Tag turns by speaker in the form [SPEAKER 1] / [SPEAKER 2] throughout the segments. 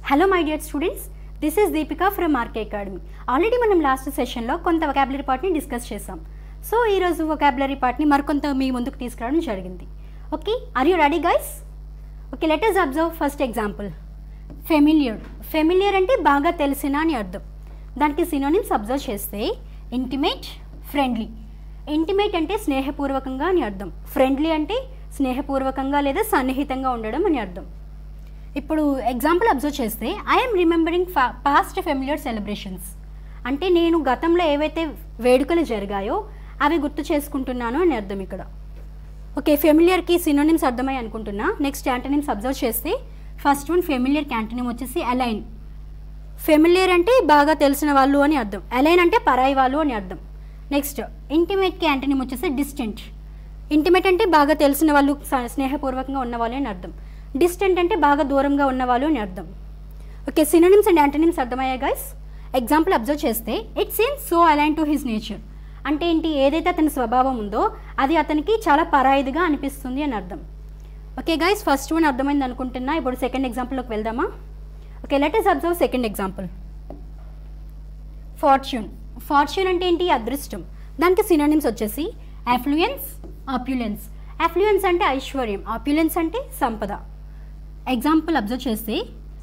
[SPEAKER 1] hello my dear students this is Deepika from R K Academy already మనం last సెషన్లో కొంత vocabulary పార్ట్ని డిస్కస్ చేసాం సో ఈరోజు వొకాబులరీ పార్ట్ని మరికొంత మీ ముందుకు తీసుకురావడం జరిగింది okay are you ready guys okay let us observe first example familiar familiar అంటే బాగా తెలిసిన అని అర్థం దానికి సినోనిమ్స్ అబ్జర్వ్ చేస్తే ఇంటిమేట్ ఫ్రెండ్లీ ఇంటిమేట్ అంటే స్నేహపూర్వకంగా అని అర్థం ఫ్రెండ్లీ అంటే స్నేహపూర్వకంగా లేదా సన్నిహితంగా ఉండడం అని అర్థం ఇప్పుడు ఎగ్జాంపుల్ అబ్జర్వ్ చేస్తే ఐఎమ్ రిమెంబరింగ్ ఫా పాస్ట్ ఫెమిలియర్ సెలబ్రేషన్స్ అంటే నేను గతంలో ఏవైతే వేడుకలు జరిగాయో అవి గుర్తు చేసుకుంటున్నాను అని అర్థం ఇక్కడ ఓకే ఫెమిలియర్కి సినోనిమ్స్ అర్థమై అనుకుంటున్నా నెక్స్ట్ యాంటనిమ్స్ అబ్జర్వ్ చేస్తే ఫస్ట్ వన్ ఫెమిలియర్ యాంటనిమ్ వచ్చేసి అలైన్ ఫెమిలియర్ అంటే బాగా తెలిసిన వాళ్ళు అని అర్థం అలైన్ అంటే పరాయి వాళ్ళు అని అర్థం నెక్స్ట్ ఇంటిమేట్కి యాంటనిమ్ వచ్చేసి డిస్టెంట్ ఇంటిమేట్ అంటే బాగా తెలిసిన వాళ్ళు స- స్నేహపూర్వకంగా ఉన్నవాళ్ళు అని అర్థం డిస్టెంట్ అంటే బాగా దూరంగా ఉన్నవాళ్ళు అని అర్థం ఓకే సినోనిమ్స్ అండ్ యాంటనిమ్స్ అర్థమయ్యాయి గైస్ ఎగ్జాంపుల్ అబ్జర్వ్ చేస్తే it seems so alien to his nature అంటే ఏంటి ఏదైతే అతని స్వభావం ఉందో అది అతనికి చాలా పరాయిదిగా అనిపిస్తుంది అని అర్థం ఓకే గైస్ ఫస్ట్ వన్ అర్థమైంది అనుకుంటున్నా ఇప్పుడు సెకండ్ ఎగ్జాంపుల్లోకి వెళ్దామా okay let us observe second example fortune fortune అంటే ఏంటి అదృష్టం దానికి సినోనిమ్స్ వచ్చేసి అఫ్లుయెన్స్ ఆప్యులెన్స్ అఫ్లుయెన్స్ అంటే ఐశ్వర్యం ఆప్యులెన్స్ అంటే సంపద ఎగ్జాంపుల్ అబ్జర్వ్ చేస్తే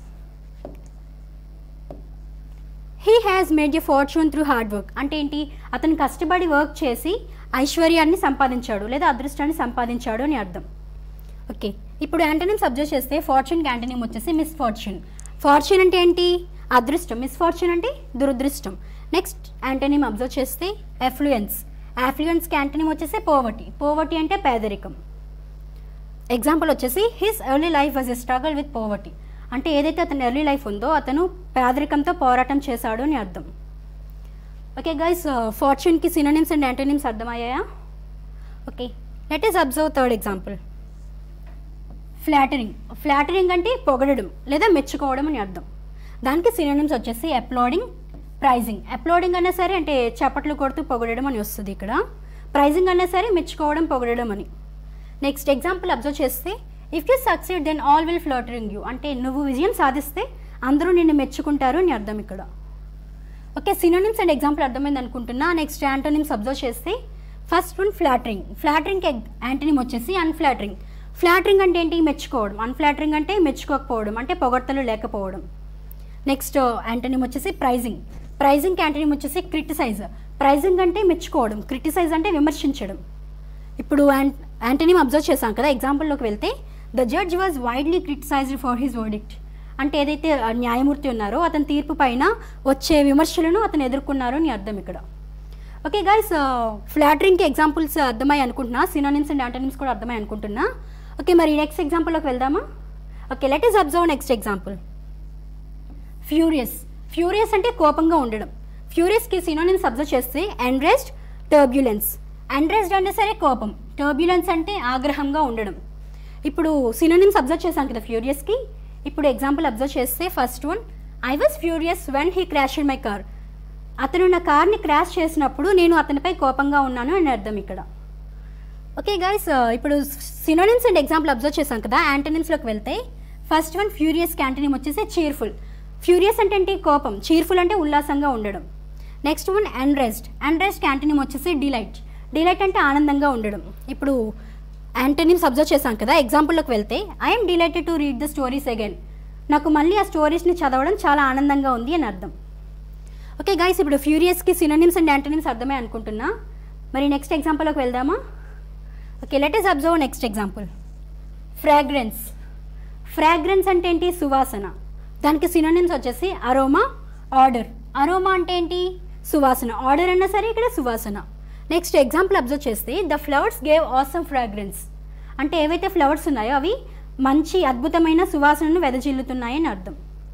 [SPEAKER 1] he has made a fortune through hard work అంటే ఏంటి అతను కష్టపడి వర్క్ చేసి ఐశ్వర్యాన్ని సంపాదించాడు లేదా అదృష్టాన్ని సంపాదించాడు అని అర్థం ఓకే ఇప్పుడు యాంటనిమ్స్ అబ్జర్వ్ చేస్తే ఫార్చ్యూన్ యాంటనిమ్ వచ్చేసి మిస్ ఫార్చ్యూన్ ఫార్చ్యూన్ అంటే ఏంటి అదృష్టం మిస్ ఫార్చ్యూన్ అంటే దురదృష్టం నెక్స్ట్ యాంటనిమ్ అబ్జర్వ్ చేస్తే ఎఫ్లుయెన్స్ యాఫ్లుయెన్స్ యాంటనిమ్ వచ్చేసి పోవర్టీ పోవర్టీ అంటే పేదరికం ఎగ్జాంపుల్ వచ్చేసి his early life was a struggle with poverty అంటే ఏదైతే అతని ఎర్లీ లైఫ్ ఉందో అతను పేదరికంతో పోరాటం చేశాడు అని అర్థం ఓకే గైస్ ఫార్చ్యూన్కి సినోనిమ్స్ అండ్ యాంటోనిమ్స్ అర్థమయ్యాయా okay let us observe third example flattering flattering అంటే పొగడడం లేదా మెచ్చుకోవడం అని అర్థం దానికి సినోనిమ్స్ వచ్చేసి అప్లోడింగ్ ప్రైజింగ్ అప్లోడింగ్ అన్నా సరే అంటే చప్పట్లు కొడుతూ పొగడడం అని వస్తుంది ఇక్కడ ప్రైజింగ్ అన్నా సరే మెచ్చుకోవడం పొగడడం అని నెక్స్ట్ ఎగ్జాంపుల్ అబ్జర్వ్ చేస్తే if you succeed then all will flattering you అంటే నువ్వు విజయం సాధిస్తే అందరూ నిన్ను మెచ్చుకుంటారు అని అర్థం ఇక్కడ ఓకే సినోనిమ్స్ అండ్ ఎగ్జాంపుల్ అర్థమైంది అనుకుంటున్నా నెక్స్ట్ యాంటోనిమ్స్ అబ్జర్వ్ చేస్తే first one flattering flattering antonym వచ్చేసి అన్ఫ్లాటరింగ్ ఫ్లాటరింగ్ అంటే ఏంటి మెచ్చుకోవడం అన్ఫ్లాటరింగ్ అంటే మెచ్చుకోకపోవడం అంటే పొగడ్తలు లేకపోవడం నెక్స్ట్ యాంటోనిమ్ వచ్చేసి ప్రైజింగ్ ప్రైజింగ్ యాంటోనిమ్ వచ్చేసి క్రిటిసైజ్ ప్రైజింగ్ అంటే మెచ్చుకోవడం క్రిటిసైజ్ అంటే విమర్శించడం ఇప్పుడు యాన్ యాంటనీమ్ అబ్జర్వ్ చేశాం కదా ఎగ్జాంపుల్లోకి వెళ్తే the judge was widely criticized for his verdict అంటే ఏదైతే ఆ న్యాయమూర్తి ఉన్నారో అతని తీర్పు పైన వచ్చే విమర్శలను అతను ఎదుర్కొన్నారు అని అర్థం ఇక్కడ ఓకే గైస్ ఫ్లాటరింగ్కి ఎగ్జాంపుల్స్ అర్థమై అనుకుంటున్నా సినోనిమ్స్ అండ్ యాంటనిమ్స్ కూడా అర్థమై అనుకుంటున్నా ఓకే మరి నెక్స్ట్ ఎగ్జాంపుల్లోకి వెళ్దామా okay let us observe next example furious furious అంటే కోపంగా ఉండడం ఫ్యూరియస్కి సినోనిమ్స్ అబ్జర్వ్ చేస్తే ఎండ్రెస్డ్ టర్బ్యులెన్స్ ఎండ్రెస్డ్ అంటే సరే కోపం టర్బ్యులెన్స్ అంటే ఆగ్రహంగా ఉండడం ఇప్పుడు సినోనిమ్స్ అబ్జర్వ్ చేశాం కదా ఫ్యూరియస్కి ఇప్పుడు ఎగ్జాంపుల్ అబ్జర్వ్ చేస్తే first one I was furious when he crash my car అతను నా కార్ని క్రాష్ చేసినప్పుడు నేను అతనిపై కోపంగా ఉన్నాను అని అర్థం ఇక్కడ ఓకే గైస్ ఇప్పుడు సినోనిమ్స్ అండ్ ఎగ్జాంపుల్ అబ్జర్వ్ చేశాం కదా యాంటనిమ్స్లోకి వెళ్తే ఫస్ట్ వన్ ఫ్యూరియస్ యాంటనిమ్ వచ్చేసి చీర్ఫుల్ ఫ్యూరియస్ అంటే ఏంటి కోపం చీర్ఫుల్ అంటే ఉల్లాసంగా ఉండడం next one unrest unrest antonym వచ్చేసి డిలైట్ డిలైట్ అంటే ఆనందంగా ఉండడం ఇప్పుడు యాంటనిమ్స్ అబ్జర్వ్ చేశాం కదా ఎగ్జాంపుల్లోకి వెళ్తే I'm delighted to read the stories again నాకు మళ్ళీ ఆ స్టోరీస్ని చదవడం చాలా ఆనందంగా ఉంది అని అర్థం ఓకే గైస్ ఇప్పుడు ఫ్యూరియస్కి సినోనిమ్స్ అండ్ యాంటనిమ్స్ అర్థమే అనుకుంటున్నా మరి నెక్స్ట్ ఎగ్జాంపుల్లోకి వెళ్దామా okay let us observe next example fragrance fragrance అంటే ఏంటి సువాసన దానికి సినోనిమ్స్ వచ్చేసి అరోమా ఆర్డర్ అరోమా అంటే ఏంటి సువాసన ఆర్డర్ అన్నా సరే ఇక్కడ సువాసన నెక్స్ట్ ఎగ్జాంపుల్ అబ్జర్వ్ చేస్తే the flowers gave awesome fragrance అంటే ఏవైతే ఫ్లవర్స్ ఉన్నాయో అవి మంచి అద్భుతమైన సువాసనను వెదజిల్లుతున్నాయని అర్థం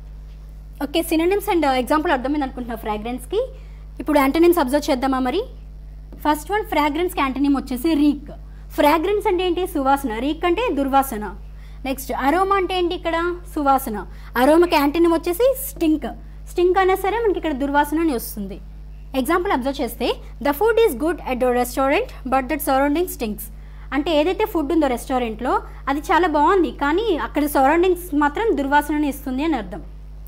[SPEAKER 1] ఓకే సినోనిమ్స్ అండ్ ఎగ్జాంపుల్ అర్థమైంది అనుకుంటున్నా ఫ్రాగ్రెన్స్కి ఇప్పుడు యాంటనిమ్స్ అబ్జర్వ్ చేద్దామా మరి ఫస్ట్ వన్ ఫ్రాగ్రెన్స్కి యాంటనిమ్ వచ్చేసి రీక్ ఫ్రాగ్రెన్స్ అంటే ఏంటి సువాసన రీక్ అంటే దుర్వాసన నెక్స్ట్ అరోమా అంటే ఏంటి ఇక్కడ సువాసన అరోమాకి యాంటనిమ్ వచ్చేసి స్టింక్ స్టింక్ అయినా సరే మనకి ఇక్కడ దుర్వాసన అని వస్తుంది ఎగ్జాంపుల్ అబ్జర్వ్ చేస్తే the food is good at the restaurant but that surrounding stinks అంటే ఏదైతే ఫుడ్ ఉందో రెస్టారెంట్లో అది చాలా బాగుంది కానీ అక్కడ సరౌండింగ్స్ మాత్రం దుర్వాసనని ఇస్తుంది అని అర్థం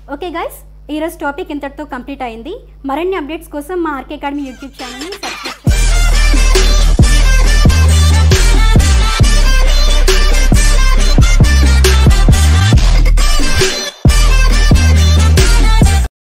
[SPEAKER 1] ఓకే గైస్ ఈరోజు టాపిక్ ఇంతటితో కంప్లీట్ అయింది మరిన్ని అప్డేట్స్ కోసం మా ఆర్కే అకాడమీ యూట్యూబ్ ఛానల్ని సబ్స్క్రైబ్